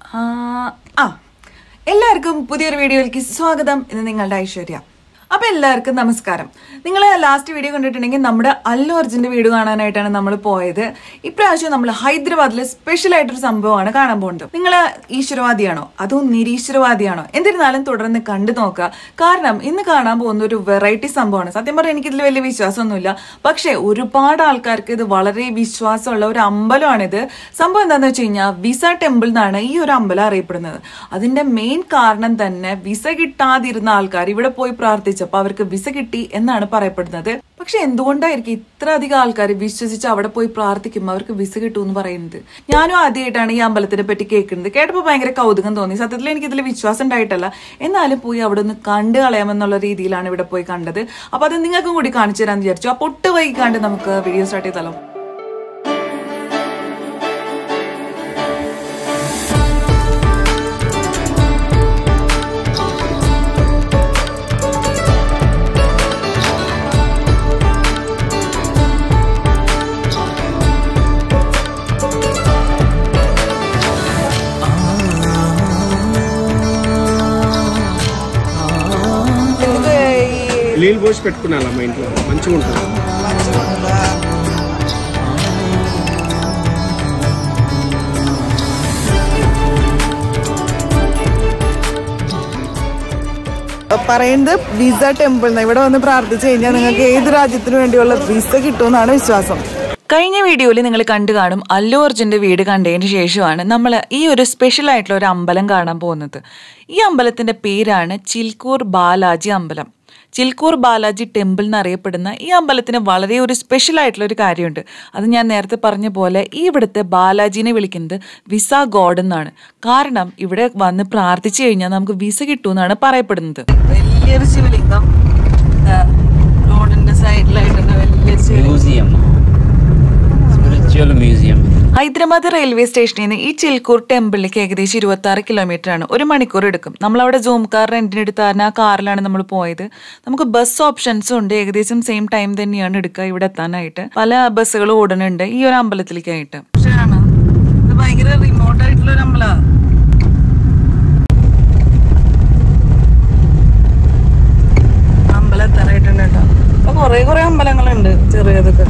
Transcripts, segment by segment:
ആ ആ എല്ലാവർക്കും പുതിയൊരു വീഡിയോയിലേക്ക് സ്വാഗതം ഇത് നിങ്ങളുടെ ഐശ്വര്യ അപ്പൊ എല്ലാവർക്കും നമസ്കാരം നിങ്ങൾ ലാസ്റ്റ് വീഡിയോ കണ്ടിട്ടുണ്ടെങ്കിൽ നമ്മുടെ അല്ലു അർജുന്റെ വീഡിയോ കാണാനായിട്ടാണ് നമ്മൾ പോയത് ഇപ്രാവശ്യം നമ്മൾ ഹൈദരാബാദിലെ സ്പെഷ്യൽ ആയിട്ടൊരു സംഭവമാണ് കാണാൻ പോകുന്നത് നിങ്ങൾ ഈശ്വരവാദിയാണോ അതോ നിരീശ്വരവാദിയാണോ എന്നിരുന്നാലും തുടർന്ന് കണ്ടു നോക്കുക കാരണം ഇന്ന് കാണാൻ പോകുന്ന ഒരു വെറൈറ്റി സംഭവമാണ് സത്യം പറഞ്ഞാൽ എനിക്കിതിൽ വലിയ വിശ്വാസമൊന്നുമില്ല പക്ഷേ ഒരുപാട് ആൾക്കാർക്ക് ഇത് വളരെ വിശ്വാസമുള്ള ഒരു അമ്പലമാണിത് സംഭവം എന്താണെന്ന് വെച്ച് കഴിഞ്ഞാൽ വിസ ടെമ്പിൾ എന്നാണ് ഈ ഒരു അമ്പലം അറിയപ്പെടുന്നത് അതിന്റെ മെയിൻ കാരണം തന്നെ വിസ കിട്ടാതിരുന്ന ആൾക്കാർ ഇവിടെ പോയി പ്രാർത്ഥിച്ചപ്പോൾ അവർക്ക് വിസ കിട്ടി എന്നാണ് പറയപ്പെടുന്നത് പക്ഷെ എന്തുകൊണ്ടായിരിക്കും ഇത്ര അധികം ആൾക്കാർ വിശ്വസിച്ച് അവിടെ പോയി പ്രാർത്ഥിക്കുമ്പോൾ അവർക്ക് വിസ കിട്ടും എന്ന് പറയുന്നത് ഞാനും ആദ്യമായിട്ടാണ് ഈ അമ്പലത്തിനെ പറ്റി കേൾക്കുന്നത് കേട്ടപ്പോൾ ഭയങ്കര കൗതുകം തോന്നി സത്യത്തിൽ എനിക്ക് ഇതിൽ വിശ്വാസം ഉണ്ടായിട്ടല്ല എന്നാലും പോയി അവിടെ ഒന്ന് കണ്ടു കളയാമെന്നുള്ള രീതിയിലാണ് ഇവിടെ പോയി കണ്ടത് അപ്പൊ അത് നിങ്ങൾക്കും കൂടി കാണിച്ചു തരാമെന്ന് വിചാരിച്ചു അപ്പൊ ഒട്ട് വൈകാണ്ട് നമുക്ക് വീഡിയോ സ്റ്റാർട്ട് ചെയ്താലോ నీళ్ళు పోసి పెట్టుకున్నాను మా ఇంట్లో మంచిగా ఉంటుంది പറയുന്നത് വിസ ടെമ്പിൾ ഇവിടെ വന്ന് പ്രാർത്ഥിച്ചു കഴിഞ്ഞാൽ നിങ്ങൾക്ക് ഏത് രാജ്യത്തിന് വേണ്ടിയുള്ള വിസ കിട്ടുമെന്നാണ് വിശ്വാസം കഴിഞ്ഞ വീഡിയോയിൽ നിങ്ങൾ കണ്ടു കാണും അല്ലു അർജുൻ്റെ വീട് കണ്ടതിന് ശേഷമാണ് നമ്മൾ ഈ ഒരു സ്പെഷ്യൽ ആയിട്ടുള്ള ഒരു അമ്പലം കാണാൻ പോകുന്നത് ഈ അമ്പലത്തിൻ്റെ പേരാണ് ചിൽക്കൂർ ബാലാജി അമ്പലം ചിൽക്കൂർ ബാലാജി ടെമ്പിൾ എന്നറിയപ്പെടുന്ന ഈ അമ്പലത്തിന് വളരെ ഒരു സ്പെഷ്യൽ ആയിട്ടുള്ള ഒരു കാര്യമുണ്ട് അത് ഞാൻ നേരത്തെ പറഞ്ഞ പോലെ ഈ ഇവിടുത്തെ ബാലാജിനെ വിളിക്കുന്നത് വിസ ഗോഡ് എന്നാണ് കാരണം ഇവിടെ വന്ന് പ്രാർത്ഥിച്ചു കഴിഞ്ഞാൽ നമുക്ക് വിസ കിട്ടുമെന്നാണ് പറയപ്പെടുന്നത് വലിയൊരു ശിവലിംഗം റോഡിന്റെ സൈഡിലായിട്ടുണ്ട് വലിയൊരു ശിവലിംഗം museum spiritual museum Hyderabad railway സ്റ്റേഷനിൽ നിന്ന് ഈ ചിൽക്കൂർ ടെമ്പിളിലേക്ക് ഏകദേശം ഇരുപത്തി ആറ് കിലോമീറ്റർ ആണ് ഒരു മണിക്കൂർ എടുക്കും നമ്മളവിടെ ജൂം കാർ റെന്റിന് എടുത്താറിന് ആ കാറിലാണ് നമ്മൾ പോയത് നമുക്ക് ബസ് ഓപ്ഷൻസും ഉണ്ട് ഏകദേശം സെയിം ടൈം തന്നെയാണ് എടുക്കുക ഇവിടെ എത്താനായിട്ട് പല ബസ്സുകൾ ഓടുന്നുണ്ട് ഈ ഒരു അമ്പലത്തിലേക്കായിട്ട് ഇത് ഭയങ്കര റിമോട്ട് ആയിട്ടുള്ള ഒരു അമ്പലമാണ് അമ്പലം എത്താനായിട്ടുണ്ട് കേട്ടോ അപ്പൊ കുറെ കുറെ അമ്പലങ്ങളുണ്ട് ചെറിയതൊക്കെ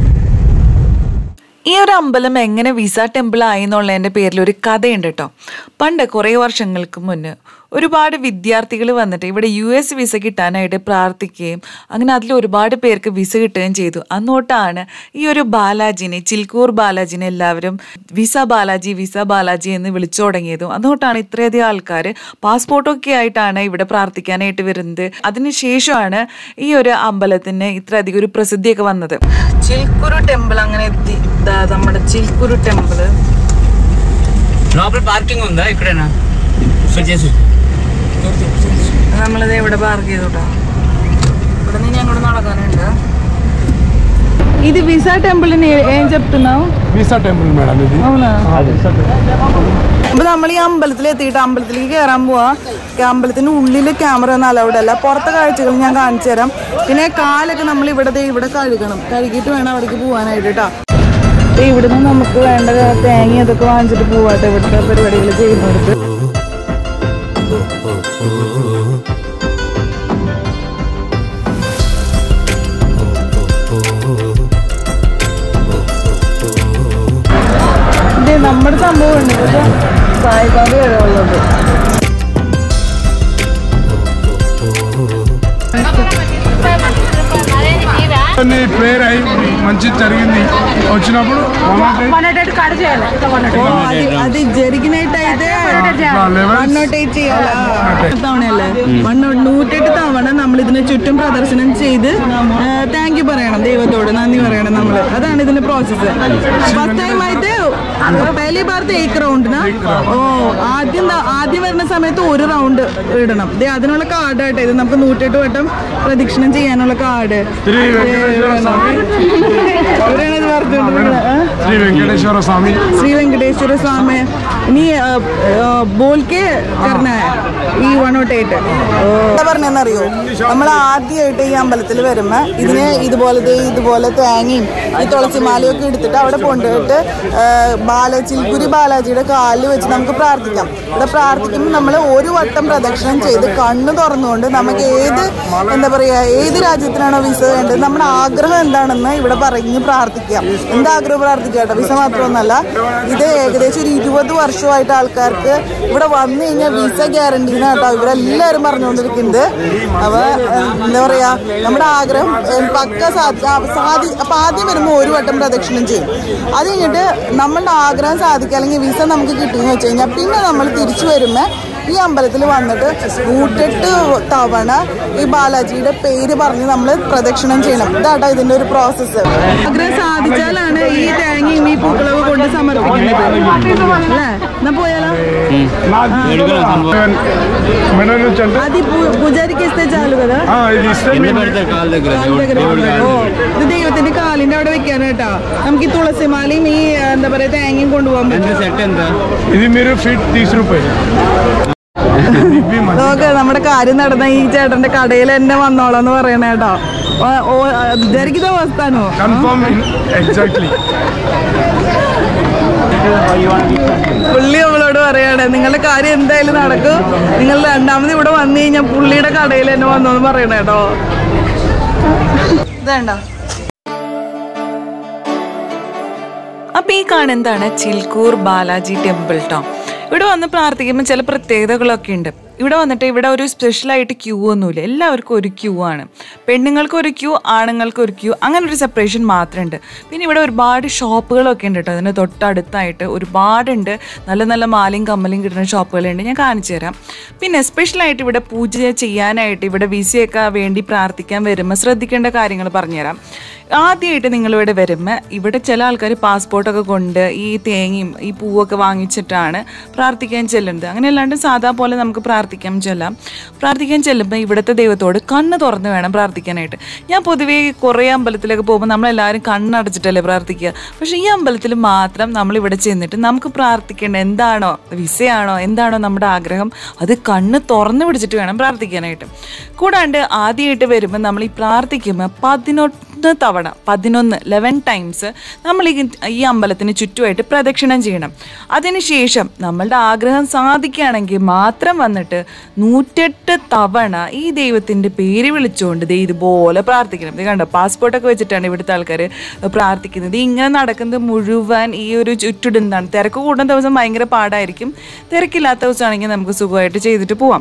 ഈ ഒരു അമ്പലം എങ്ങനെ വിസ ടെമ്പിൾ ആയി എന്നുള്ളതിൻ്റെ പേരിൽ ഒരു കഥയുണ്ട് കേട്ടോ പണ്ട് കുറേ വർഷങ്ങൾക്ക് മുന്നേ ഒരുപാട് വിദ്യാർത്ഥികൾ വന്നിട്ട് ഇവിടെ യു എസ് വിസ കിട്ടാനായിട്ട് പ്രാർത്ഥിക്കുകയും അങ്ങനെ അതിൽ ഒരുപാട് പേർക്ക് വിസ കിട്ടുകയും ചെയ്തു അന്നോട്ടാണ് ഈ ഒരു ബാലാജിനെ ചിൽക്കൂർ ബാലാജിനെ എല്ലാവരും വിസ ബാലാജി വിസ ബാലാജി എന്ന് വിളിച്ചു തുടങ്ങിയതും അതുകൊണ്ടാണ് ഇത്രയധികം ആൾക്കാർ പാസ്പോർട്ടൊക്കെ ആയിട്ടാണ് ഇവിടെ പ്രാർത്ഥിക്കാനായിട്ട് വരുന്നത് അതിനുശേഷമാണ് ഈ ഒരു അമ്പലത്തിന് ഇത്രയധികം ഒരു പ്രസിദ്ധിയൊക്കെ വന്നത് ചിൽക്കുരു ടെമ്പിൾ അങ്ങനെ എത്തി ദാ നമ്മുടെ ചിൽക്കുരു ടെമ്പിൾ లోపల పార్కింగ్ ఉందా ఇక్కడేనా చేసి നമ്മളിത് ഇവിടെ പാർക്ക് ചെയ്തു കേട്ടോ ഇവിടെ നിന്ന് ഞങ്ങൾ നടക്കാനുണ്ട് ఇది విసా టెంపుల్ ఏం చెప్తున్నావు వీసా టెంపుల్ మేడం ఇది అవునా അപ്പൊ നമ്മൾ ഈ അമ്പലത്തിൽ എത്തിയിട്ട് അമ്പലത്തിലേക്ക് കയറാൻ പോവാ അമ്പലത്തിന്റെ ഉള്ളില് ക്യാമറ ഒന്നും അലൗഡ് അല്ല പുറത്തെ കാഴ്ചകൾ ഞാൻ കാണിച്ചു തരാം പിന്നെ കാലൊക്കെ നമ്മൾ ഇവിടെ ദേ ഇവിടെ കഴുകണം കഴുകിയിട്ട് വേണം അവിടേക്ക് പോകാനായിട്ട് കേട്ടോ ഇവിടുന്ന് നമുക്ക് വേണ്ട തേങ്ങ അതൊക്കെ വാങ്ങിച്ചിട്ട് പോവാട്ടെ ഇവിടുത്തെ പരിപാടികൾ ചെയ്യുന്നവർക്ക് ഇത് നമ്മുടെ സംഭവം ഉണ്ട് പക്ഷെ സായിബാബ ഉള്ളത് నీ ప్రేయర్ అయి మంచి జరిగింది వచ్చినప్పుడు అది జరిగినట్టయితే లెవెల్ വൺ നോട്ട് എയ്റ്റ് ചെയ്യാലോ തവണയല്ലേ വൺ നോട്ട് നൂറ്റെട്ട് തവണ നമ്മൾ ഇതിന് ചുറ്റും പ്രദർശനം ചെയ്ത് താങ്ക് യു പറയണം ദൈവത്തോട് നന്ദി പറയണം നമ്മൾ അതാണ് ഇതിന്റെ പ്രോസസ്സ് ഫസ്റ്റ് ടൈം ആയിട്ട് പഹലി ഭാരത്ത് ഏക്ക് റൗണ്ട് ഓ ആദ്യം ദാ- ആദ്യം വരുന്ന സമയത്ത് ഒരു റൗണ്ട് ഇടണം ദേ അതിനുള്ള കാർഡ് ആട്ടെ ഇത് നമുക്ക് നൂറ്റെട്ട് വട്ടം പ്രദക്ഷിണം ചെയ്യാനുള്ള കാർഡ് శ్రీ వెంకటేశ్వర స్వామి ഇവരാണ് ഇത് പറഞ്ഞുകൊണ്ടിരിക്കുന്നത് ഏ? శ్రీ వెంకటేశ్వర స్వామి श्री वेंकटेश्वर स्वामी നീ ബോൾ കെ കർണ ഈ വൺ നോട്ട് എയ്റ്റ് പറഞ്ഞെന്നറിയോ നമ്മൾ ആദ്യമായിട്ട് ഈ അമ്പലത്തിൽ വരുമ്പോ ഇതിന് ഇതുപോലത്തെ ഇതുപോലെ തേങ്ങയും ഈ തുളസിമാലയൊക്കെ എടുത്തിട്ട് അവിടെ കൊണ്ടുപോയിട്ട് ബാല ചിൽക്കുരി ബാലാജിയുടെ കാലിൽ വെച്ച് നമുക്ക് പ്രാർത്ഥിക്കാം ഇവിടെ പ്രാർത്ഥിക്കുമ്പോൾ നമ്മൾ ഒരു വട്ടം പ്രദക്ഷിണം ചെയ്ത് കണ്ണ് തുറന്നുകൊണ്ട് നമുക്ക് ഏത് എന്താ പറയുക ഏത് രാജ്യത്തിനാണോ വിസ വേണ്ടത് നമ്മുടെ ആഗ്രഹം എന്താണെന്ന് ഇവിടെ പറഞ്ഞ് പ്രാർത്ഥിക്കാം എന്താ ആഗ്രഹം പ്രാർത്ഥിക്കാം കേട്ടോ വിസ മാത്രമൊന്നല്ല ഇത് ഏകദേശം ഒരു ഇരുപത് വർഷമായിട്ട് ആൾക്കാർക്ക് ഇവിടെ വന്നു കഴിഞ്ഞാൽ വിസ ഗ്യാരണ്ടി കേട്ടോ ഇവരെല്ലാവരും പറഞ്ഞുകൊണ്ടിരിക്കുന്നത് അപ്പൊ ഏഹ്, എന്താ പറയാ നമ്മുടെ ആഗ്രഹം ഏഹ്, പക്ക സാധി ആ, സാധി അപ്പൊ ആദ്യം വരുമ്പോൾ ഒരു വട്ടം പ്രദക്ഷിണം ചെയ്യും അത് കഴിഞ്ഞിട്ട് നമ്മളുടെ ആഗ്രഹം സാധിക്കുക അല്ലെങ്കിൽ വിസ നമുക്ക് കിട്ടിയെന്ന് വെച്ച് കഴിഞ്ഞാൽ പിന്നെ നമ്മൾ തിരിച്ചു വരുമ്പോൾ ഈ അമ്പലത്തിൽ വന്നിട്ട് നൂറ്റെട്ട് തവണ ഈ ബാലാജിയുടെ പേര് പറഞ്ഞ് നമ്മൾ പ്രദക്ഷിണം ചെയ്യണം ഇതാട്ടോ ഇതിന്റെ ഒരു പ്രോസസ്സ് ആഗ്രഹം സാധിച്ചാലാണ് ഈ തേങ്ങയും ഈ പൂക്കളവ് കൊണ്ട് സമർപ്പിക്കുന്നത് അല്ലേ എന്നാ പോയാലോ మెడలో చంటే అది పూ- పూజారికి ఇస్తే చాలు కదా ఇది ఇస్తే కింద పెడితే కాళ్ళ దగ్గర കാലിന്റെ దేవుడు దేవుడు దగ్గర. కాదు ഓ, ഇത് ദൈവത്തിന്റെ കാലിന്റെ അവിടെ വെക്കാൻ കേട്ടോ നമുക്ക് ഈ തുളസിമാലയും ഈ എന്താ പറയാ തേങ്ങയും കൊണ്ടുപോകാൻ ఎంత പറ്റും సెట్ ఎంత ఇది మీరు ఫీట్ తీసి రూపాయలు ఇవి మంచి നോക്ക് നമ്മുടെ കാര്യം നടന്ന ഈ ചേട്ടന്റെ കടയിൽ തന്നെ വന്നോളാന്ന് പറയണ കേട്ടോ ഓ, ഓ വിചാരിക്കുന്ന അവസ്ഥാനോ కన్ఫర్మ్ ఎగ్జాక్ట్లీ പുള്ളി നമ്മളോട് പറയാണ് നിങ്ങളുടെ കാര്യം എന്തായാലും നടക്കും നിങ്ങൾ രണ്ടാമത് ഇവിടെ വന്നു കഴിഞ്ഞാൽ പുള്ളിയുടെ കടയിൽ തന്നെ വന്നോന്ന് പറയണ കേട്ടോ ഇതേണ്ടോ അപ്പൊ ഈ കാണുന്നതാണ് ചിൽക്കൂർ ബാലാജി ടെമ്പിൾ ട്ടോ ഇവിടെ വന്ന് പ്രാർത്ഥിക്കുമ്പോൾ ചില പ്രത്യേകതകളൊക്കെ ഉണ്ട് ഇവിടെ വന്നിട്ട് ഇവിടെ ഒരു സ്പെഷ്യലായിട്ട് ക്യൂ ഒന്നുമില്ല എല്ലാവർക്കും ഒരു ക്യൂ ആണ് പെണ്ണുങ്ങൾക്ക് ഒരു ക്യൂ ആണുങ്ങൾക്ക് ഒരു ക്യൂ അങ്ങനെ ഒരു സെപ്പറേഷൻ മാത്രമുണ്ട് പിന്നെ ഇവിടെ ഒരുപാട് ഷോപ്പുകളൊക്കെ ഉണ്ട് കേട്ടോ അതിന് തൊട്ടടുത്തായിട്ട് ഒരുപാടുണ്ട് നല്ല നല്ല മാലയും കമ്മലും കിട്ടുന്ന ഷോപ്പുകളുണ്ട് ഞാൻ കാണിച്ചു തരാം പിന്നെ സ്പെഷ്യലായിട്ട് ഇവിടെ പൂജ ചെയ്യാനായിട്ട് ഇവിടെ വിസയൊക്കെ വേണ്ടി പ്രാർത്ഥിക്കാൻ വരുമ്പോൾ ശ്രദ്ധിക്കേണ്ട കാര്യങ്ങൾ പറഞ്ഞുതരാം ആദ്യമായിട്ട് നിങ്ങൾ ഇവിടെ വരുമ്പോൾ ഇവിടെ ചില ആൾക്കാർ പാസ്പോർട്ടൊക്കെ കൊണ്ട് ഈ തേങ്ങയും ഈ പൂവൊക്കെ വാങ്ങിച്ചിട്ടാണ് പ്രാർത്ഥിക്കാൻ ചെല്ലുന്നത് അങ്ങനെ അല്ലാണ്ട് സാധാ പോലെ നമുക്ക് പ്രാർത്ഥിക്കാൻ ചെല്ലാം പ്രാർത്ഥിക്കാൻ ചെല്ലുമ്പോൾ ഇവിടുത്തെ ദൈവത്തോട് കണ്ണ് തുറന്ന് വേണം പ്രാർത്ഥിക്കാനായിട്ട് ഞാൻ പൊതുവേ കുറേ അമ്പലത്തിലൊക്കെ പോകുമ്പോൾ നമ്മളെല്ലാവരും കണ്ണടച്ചിട്ടല്ലേ പ്രാർത്ഥിക്കുക പക്ഷേ ഈ അമ്പലത്തിൽ മാത്രം നമ്മൾ ഇവിടെ ചെന്നിട്ട് നമുക്ക് പ്രാർത്ഥിക്കേണ്ട എന്താണോ വിസയാണോ എന്താണോ നമ്മുടെ ആഗ്രഹം അത് കണ്ണ് തുറന്ന് പിടിച്ചിട്ട് വേണം പ്രാർത്ഥിക്കാനായിട്ട് കൂടാണ്ട് ആദ്യമായിട്ട് വരുമ്പോൾ നമ്മൾ ഈ പ്രാർത്ഥിക്കുമ്പോൾ പതിനൊന്ന് തവണ പതിനൊന്ന് ലെവൻ ടൈംസ് നമ്മൾ ഈ ഈ അമ്പലത്തിന് ചുറ്റുമായിട്ട് പ്രദക്ഷിണം ചെയ്യണം അതിനുശേഷം നമ്മളുടെ ആഗ്രഹം സാധിക്കുകയാണെങ്കിൽ മാത്രം വന്നിട്ട് നൂറ്റെട്ട് തവണ ഈ ദൈവത്തിൻ്റെ പേര് വിളിച്ചുകൊണ്ട് ദേ ഇതുപോലെ പ്രാർത്ഥിക്കണം ഇത് കണ്ടോ പാസ്പോർട്ടൊക്കെ വെച്ചിട്ടാണ് ഇവിടുത്തെ ആൾക്കാർ പ്രാർത്ഥിക്കുന്നത് ഇങ്ങനെ നടക്കുന്നത് മുഴുവൻ ഈ ഒരു ചുറ്റിടുന്നതാണ് തിരക്ക് കൂടുന്ന ദിവസം ഭയങ്കര പാടായിരിക്കും തിരക്കില്ലാത്ത ദിവസമാണെങ്കിൽ നമുക്ക് സുഖമായിട്ട് ചെയ്തിട്ട് പോവാം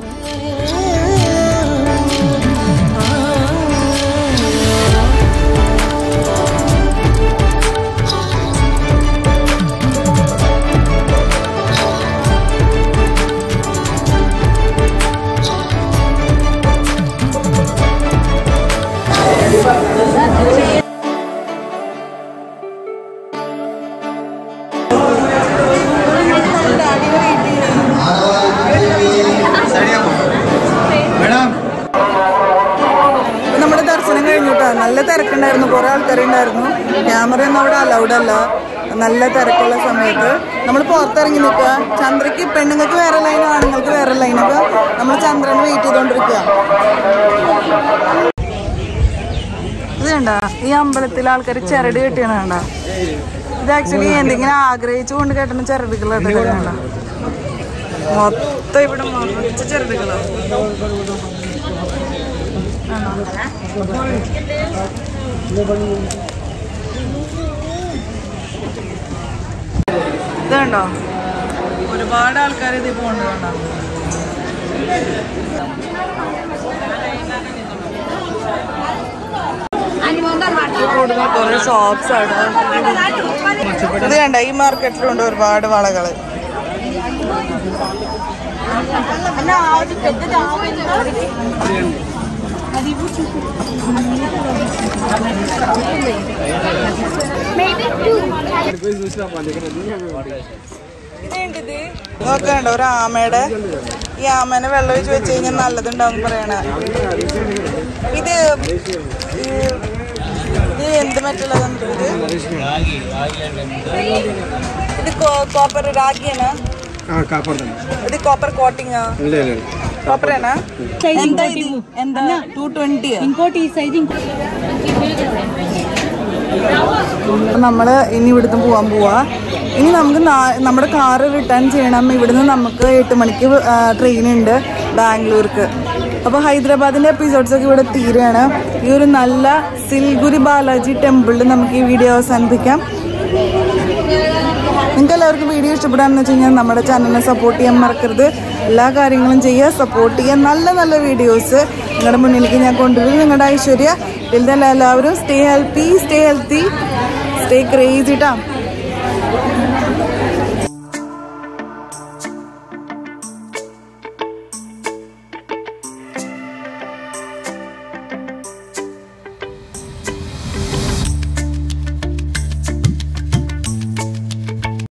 ഇപ്പൊ നമ്മുടെ ദർശനം കഴിഞ്ഞിട്ടാ നല്ല തിരക്കുണ്ടായിരുന്നു കുറെ ആൾക്കാരുണ്ടായിരുന്നു ക്യാമറ ഒന്നും അവിടെ അലൗഡ് അല്ല നല്ല തിരക്കുള്ള സമയത്ത് നമ്മൾ പുറത്തിറങ്ങി നിൽക്കുക ചന്ദ്രയ്ക്ക് പെണ്ണുങ്ങൾക്ക് വേറെ ലൈൻ ആണുങ്ങൾക്ക് വേറെ ലൈൻ അപ്പൊ നമ്മൾ ചന്ദ്രനെ വെയിറ്റ് ചെയ്തോണ്ടിരിക്കുക ഇത് കണ്ട ഈ അമ്പലത്തിലെ ആൾക്കാർ ചരട് കെട്ടിയാണ് കണ്ട ഇത് ആക്ച്വലി എന്തെങ്കിലും ആഗ്രഹിച്ചു കൊണ്ട് കെട്ടുന്ന ചരടുകളാണ് കണ്ട മൊത്തം ഇവിടെ മറിച്ച ചരടുകളാണ് ഇത് കണ്ടോ ഒരുപാട് ആൾക്കാർ ഇത് പോകണ്ട കണ്ടോ കുറെ ഷോപ്സ് ആണ് ഇത് കണ്ട ഈ മാർക്കറ്റിലുണ്ട് ഒരുപാട് വളകള് നോക്കണ്ട ഒരു ആമയുടെ ഈ ആമേനെ വെള്ളം ഒഴിച്ച് വെച്ച് കഴിഞ്ഞാൽ നല്ലതുണ്ടാവും പറയണ ഇത് ഈ- ഇത് എന്ത് മറ്റുള്ളതാണ് ഇത് ഇത് കോപ്പർ രാഗിയാണ് ఇది కాపర్ కోటింగ్ కాపరేనా ఎంత ఇది ఎంత టూ ట్వంటీ ఇంకోటి సైజ్ നമ്മള് ഇനി ഇവിടുന്ന് പോവാൻ പോവാ ഇനി നമുക്ക് നാ- നമ്മുടെ കാറ് റിട്ടേൺ ചെയ്യണം ഇവിടുന്ന് നമുക്ക് എട്ട് മണിക്ക് ട്രെയിൻ ഉണ്ട് ബാംഗ്ലൂർക്ക് അപ്പോൾ ഹൈദരാബാദിൻ്റെ എപ്പിസോഡ്സ് ഒക്കെ ഇവിടെ തീരുകയാണ് ഈ ഒരു നല്ല സിൽഗുരി ബാലാജി ടെമ്പിളിൽ നമുക്ക് ഈ വീഡിയോ അവസാനിപ്പിക്കാം നിങ്ങൾക്ക് എല്ലാവർക്കും വീഡിയോ ഇഷ്ടപ്പെടാമെന്ന് വെച്ച് കഴിഞ്ഞാൽ നമ്മുടെ ചാനലിനെ സപ്പോർട്ട് ചെയ്യാൻ മറക്കരുത് എല്ലാ കാര്യങ്ങളും ചെയ്യുക സപ്പോർട്ട് ചെയ്യുക നല്ല നല്ല വീഡിയോസ് നിങ്ങളുടെ മുന്നിലേക്ക് ഞാൻ കൊണ്ടുവരും നിങ്ങളുടെ ഐശ്വര്യ ഇതിൽ തന്നെ എല്ലാവരും stay healthy stay healthy stay crazy കേട്ടോ